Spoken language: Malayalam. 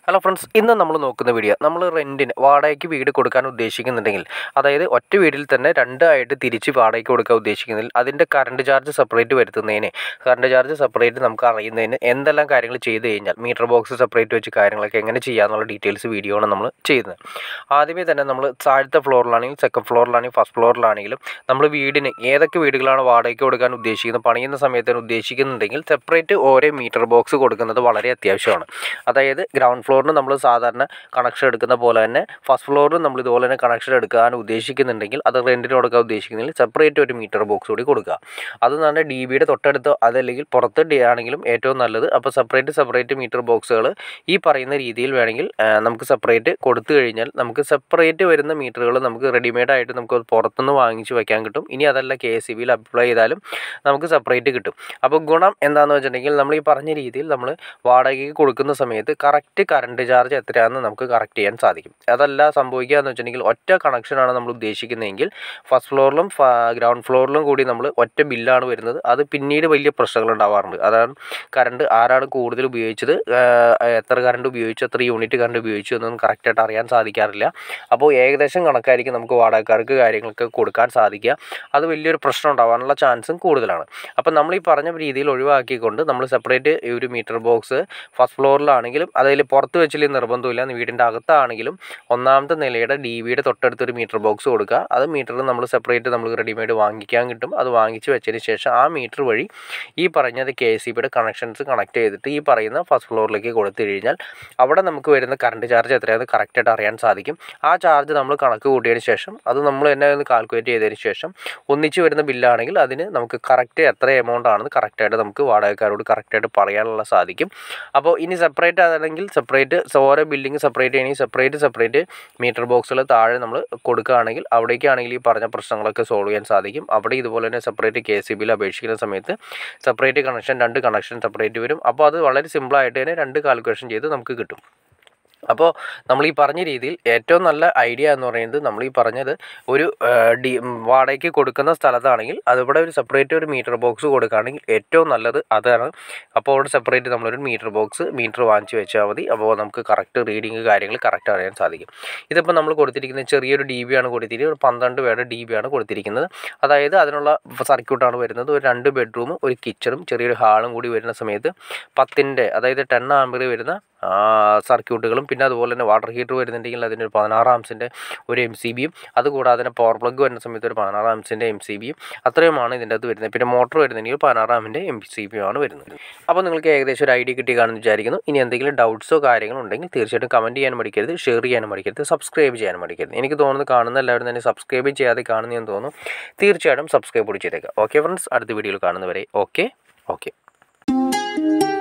ഹലോ ഫ്രണ്ട്സ് ഇന്ന് നമ്മൾ നോക്കുന്ന വീഡിയോ നമ്മൾ റെൻറ്റിന് വാടകയ്ക്ക് വീട് കൊടുക്കാൻ ഉദ്ദേശിക്കുന്നുണ്ടെങ്കിൽ അതായത് ഒറ്റ വീടിൽ തന്നെ രണ്ടായിട്ട് തിരിച്ച് വാടകയ്ക്ക് കൊടുക്കാൻ ഉദ്ദേശിക്കുന്നതിൽ അതിൻ്റെ കറണ്ട് ചാർജ് സെപ്പറേറ്റ് വരുത്തുന്നതിന് കറണ്ട് ചാർജ് സെപ്പറേറ്റ് നമുക്ക് അറിയുന്നതിന് എന്തെല്ലാം കാര്യങ്ങൾ ചെയ്ത് കഴിഞ്ഞാൽ മീറ്റർ ബോക്സ് സെപ്പറേറ്റ് വെച്ച് കാര്യങ്ങളൊക്കെ എങ്ങനെ ചെയ്യാമെന്നുള്ള ഡീറ്റെയിൽസ് വീഡിയോ ആണ് നമ്മൾ ചെയ്യുന്നത് ആദ്യമേ തന്നെ നമ്മൾ താഴത്തെ ഫ്ലോറിലാണെങ്കിലും സെക്കൻഡ് ഫ്ലോറിലാണെങ്കിലും ഫസ്റ്റ് ഫ്ലോറിലാണെങ്കിലും നമ്മൾ വീടിന് ഏതൊക്കെ വീടുകളാണ് വാടകയ്ക്ക് കൊടുക്കാൻ ഉദ്ദേശിക്കുന്നത് പണിയുന്ന സമയത്തിന് ഉദ്ദേശിക്കുന്നുണ്ടെങ്കിൽ സെപ്പറേറ്റ് ഓരോ മീറ്റർ ബോക്സ് കൊടുക്കുന്നത് വളരെ അത്യാവശ്യമാണ് അതായത് ഗ്രൗണ്ട് ഫ്ലോറിന് നമ്മൾ സാധാരണ കണക്ഷൻ എടുക്കുന്ന പോലെ തന്നെ ഫസ്റ്റ് ഫ്ലോറിൽ നമ്മൾ ഇതുപോലെ തന്നെ കണക്ഷൻ എടുക്കാൻ ഉദ്ദേശിക്കുന്നുണ്ടെങ്കിൽ അത് റെൻറ്റിന് കൊടുക്കാൻ ഉദ്ദേശിക്കുന്നെങ്കിൽ സെപ്പറേറ്റ് ഒരു മീറ്റർ ബോക്സ് കൂടി കൊടുക്കുക അത് തന്നെ ഡി ബിയുടെ തൊട്ടടുത്ത് അതല്ലെങ്കിൽ പുറത്ത് ഡി ആണെങ്കിലും ഏറ്റവും നല്ലത് അപ്പോൾ സെപ്പറേറ്റ് സെപ്പറേറ്റ് മീറ്റർ ബോക്സുകൾ ഈ പറയുന്ന രീതിയിൽ വേണമെങ്കിൽ ആ, നമുക്ക് സെപ്പറേറ്റ് കൊടുത്തു കഴിഞ്ഞാൽ നമുക്ക് സെപ്പറേറ്റ് വരുന്ന മീറ്ററുകൾ നമുക്ക് റെഡിമെയ്ഡ് ആയിട്ട് നമുക്ക് പുറത്തുനിന്ന് വാങ്ങിച്ച് വെക്കാൻ കിട്ടും ഇനി അതല്ല കെ എസ് സി ബിയിൽ അപ്ലൈ ചെയ്താലും നമുക്ക് സെപ്പറേറ്റ് കിട്ടും അപ്പോൾ ഗുണം എന്താണെന്ന് വെച്ചിട്ടുണ്ടെങ്കിൽ നമ്മൾ ഈ പറഞ്ഞ രീതിയിൽ നമ്മൾ വാടകയ്ക്ക് കൊടുക്കുന്ന സമയത്ത് കറക്റ്റ് കറണ്ട് ചാർജ് എത്രയാണെന്ന് നമുക്ക് കറക്റ്റ് ചെയ്യാൻ സാധിക്കും അതല്ല സംഭവിക്കുക എന്ന് വെച്ചിട്ടുണ്ടെങ്കിൽ ഒറ്റ കണക്ഷനാണ് നമ്മൾ ഉദ്ദേശിക്കുന്നതെങ്കിൽ ഫസ്റ്റ് ഫ്ലോറിലും ഗ്രൗണ്ട് ഫ്ലോറിലും കൂടി നമ്മൾ ഒറ്റ ബില്ലാണ് വരുന്നത് അത് പിന്നീട് വലിയ പ്രശ്നങ്ങൾ ഉണ്ടാവാറുണ്ട് അതാണ് കറണ്ട് ആരാണ് കൂടുതൽ ഉപയോഗിച്ചത് ആ, എത്ര കറണ്ട് ഉപയോഗിച്ചു എത്ര യൂണിറ്റ് കറണ്ട് ഉപയോഗിച്ചു എന്നൊന്നും കറക്റ്റായിട്ട് അറിയാൻ സാധിക്കാറില്ല അപ്പോൾ ഏകദേശം കണക്കായിരിക്കും നമുക്ക് വാടകക്കാർക്ക് കാര്യങ്ങൾക്ക് കൊടുക്കാൻ സാധിക്കുക അത് വലിയൊരു പ്രശ്നം ഉണ്ടാവാനുള്ള ചാൻസും കൂടുതലാണ് അപ്പോൾ നമ്മൾ ഈ പറഞ്ഞ രീതിയിൽ ഒഴിവാക്കിക്കൊണ്ട് നമ്മൾ സെപ്പറേറ്റ് ഈ ഒരു മീറ്റർ ബോക്സ് ഫസ്റ്റ് ഫ്ലോറിലാണെങ്കിലും അതിൽ പുറത്ത് വെച്ചില്ല നിർബന്ധമില്ല വീടിൻ്റെ അകത്താണെങ്കിലും ഒന്നാമത്തെ നിലയുടെ ഡി വിയുടെ തൊട്ടടുത്തൊരു മീറ്റർ ബോക്സ് കൊടുക്കുക അത് മീറ്റർ നമ്മൾ സെപ്പറേറ്റ് നമ്മൾ റെഡിമെയ്ഡ് വാങ്ങിക്കാൻ കിട്ടും അത് വാങ്ങിച്ച് വെച്ചതിന് ശേഷം ആ മീറ്റർ വഴി ഈ പറഞ്ഞത് കെ എസ് സി ബിയുടെ കണക്ഷൻസ് കണക്ട് ചെയ്തിട്ട് ഈ പറയുന്ന ഫസ്റ്റ് ഫ്ലോറിലേക്ക് കൊടുത്തു കഴിഞ്ഞാൽ അവിടെ നമുക്ക് വരുന്ന കറണ്ട് ചാർജ് എത്രയാണെന്ന് കറക്റ്റായിട്ട് അറിയാൻ സാധിക്കും ആ ചാർജ് നമ്മൾ കണക്ക് കൂട്ടിയതിന് ശേഷം അത് നമ്മൾ തന്നെ ഒന്ന് കാൽക്കുലേറ്റ് ചെയ്തതിന് ശേഷം ഒന്നിച്ച് വരുന്ന ബില്ലാണെങ്കിൽ അതിന് നമുക്ക് കറക്റ്റ് എത്ര എമൗണ്ട് ആണെന്ന് കറക്റ്റായിട്ട് നമുക്ക് വാടകക്കാരോട് കറക്റ്റായിട്ട് പറയാനുള്ള സാധിക്കും അപ്പോൾ ഇനി സെപ്പറേറ്റ് അതല്ലെങ്കിൽ സെപ്പറേറ്റ് ഓരോ ബില്ലിങ് സെപ്പറേറ്റ് ചെയ്യണമെങ്കിൽ സെപ്പറേറ്റ് സെപ്പറേറ്റ് മീറ്റർ ബോക്സുകൾ താഴെ നമ്മൾ കൊടുക്കുകയാണെങ്കിൽ അവിടേക്കാണെങ്കിൽ ഈ പറഞ്ഞ പ്രശ്നങ്ങളൊക്കെ സോൾവ് ചെയ്യാൻ സാധിക്കും അവിടെ ഇതുപോലെ തന്നെ സെപ്പറേറ്റ് കെ സി ബിയിൽ അപേക്ഷിക്കുന്ന സമയത്ത് സെപ്പറേറ്റ് കണക്ഷൻ രണ്ട് കണക്ഷൻ സെപ്പറേറ്റ് വരും അപ്പോൾ അത് വളരെ സിമ്പിളായിട്ട് തന്നെ രണ്ട് കാൽക്കുലേഷൻ ചെയ്ത് നമുക്ക് കിട്ടും അപ്പോൾ നമ്മൾ ഈ പറഞ്ഞ രീതിയിൽ ഏറ്റവും നല്ല ഐഡിയ എന്ന് പറയുന്നത് നമ്മൾ ഈ പറഞ്ഞത് ഒരു ആ, ഡി വാടകയ്ക്ക് കൊടുക്കുന്ന സ്ഥലത്താണെങ്കിൽ അതിവിടെ ഒരു സെപ്പറേറ്റ് ഒരു മീറ്റർ ബോക്സ് കൊടുക്കുകയാണെങ്കിൽ ഏറ്റവും നല്ലത് അതാണ് അപ്പോൾ അവിടെ സെപ്പറേറ്റ് നമ്മളൊരു മീറ്റർ ബോക്സ് മീറ്റർ വാങ്ങിച്ച് വെച്ചാൽ മതി അപ്പോൾ നമുക്ക് കറക്റ്റ് റീഡിങ് കാര്യങ്ങൾ കറക്റ്റ് അറിയാൻ സാധിക്കും ഇതിപ്പോൾ നമ്മൾ കൊടുത്തിരിക്കുന്നത് ചെറിയൊരു ഡി ബി ആണ് കൊടുത്തിരിക്കുന്നത് ഒരു പന്ത്രണ്ട് പേരുടെ ഡി ബി ആണ് കൊടുത്തിരിക്കുന്നത് അതായത് അതിനുള്ള സർക്യൂട്ടാണ് വരുന്നത് ഒരു രണ്ട് ബെഡ്റൂമും ഒരു കിച്ചണും ചെറിയൊരു ഹാളും കൂടി വരുന്ന സമയത്ത് പത്തിൻ്റെ അതായത് ടെൻ ആമ്പർ വരുന്ന ആ, സർക്യൂട്ടുകളും പിന്നെ അതുപോലെ തന്നെ വാട്ടർ ഹീറ്റർ വരുന്നുണ്ടെങ്കിൽ അതിനൊരു പതിനാറ് ആംസിൻ്റെ ഒരു എം സി ബിയും അതുകൂടാതെ തന്നെ പവർ പ്ലഗ് വരുന്ന സമയത്ത് ഒരു പതിനാറ് ആംസിൻ്റെ എം സി ബിയും അത്രയുമാണ് ഇതിൻ്റെ അകത്ത് വരുന്നത് പിന്നെ മോട്ടർ വരുന്നുണ്ടെങ്കിൽ പതിനാറ് ആമിൻ്റെ എം സി ബിയും ആണ് വരുന്നത് അപ്പോൾ നിങ്ങൾക്ക് ഏകദേശം ഒരു ഐഡിയ കിട്ടി കാണുമെന്ന് വിചാരിക്കുന്നു ഇനി എന്തെങ്കിലും ഡൗട്ട്സോ കാര്യങ്ങളോ ഉണ്ടെങ്കിൽ തീർച്ചയായിട്ടും കമൻറ്റ് ചെയ്യാനും മടിക്കരുത് ഷെയർ ചെയ്യാനും മടിക്കരുത് സബ്സ്ക്രൈബ് ചെയ്യാനും മടിക്കരുത് എനിക്ക് തോന്നുന്നത് കാണുന്ന എല്ലാവരും തന്നെ സബ്സ്ക്രൈബ് ചെയ്യാതെ കാണുന്നതെന്ന് തോന്നുന്നു തീർച്ചയായിട്ടും സബ്സ്ക്രൈബ് കൂടി ചെയ്തേക്കാം ഓക്കെ ഫ്രണ്ട്സ് അടുത്ത വീഡിയോയിൽ കാണുന്നവരെ ഓക്കെ ഓക്കെ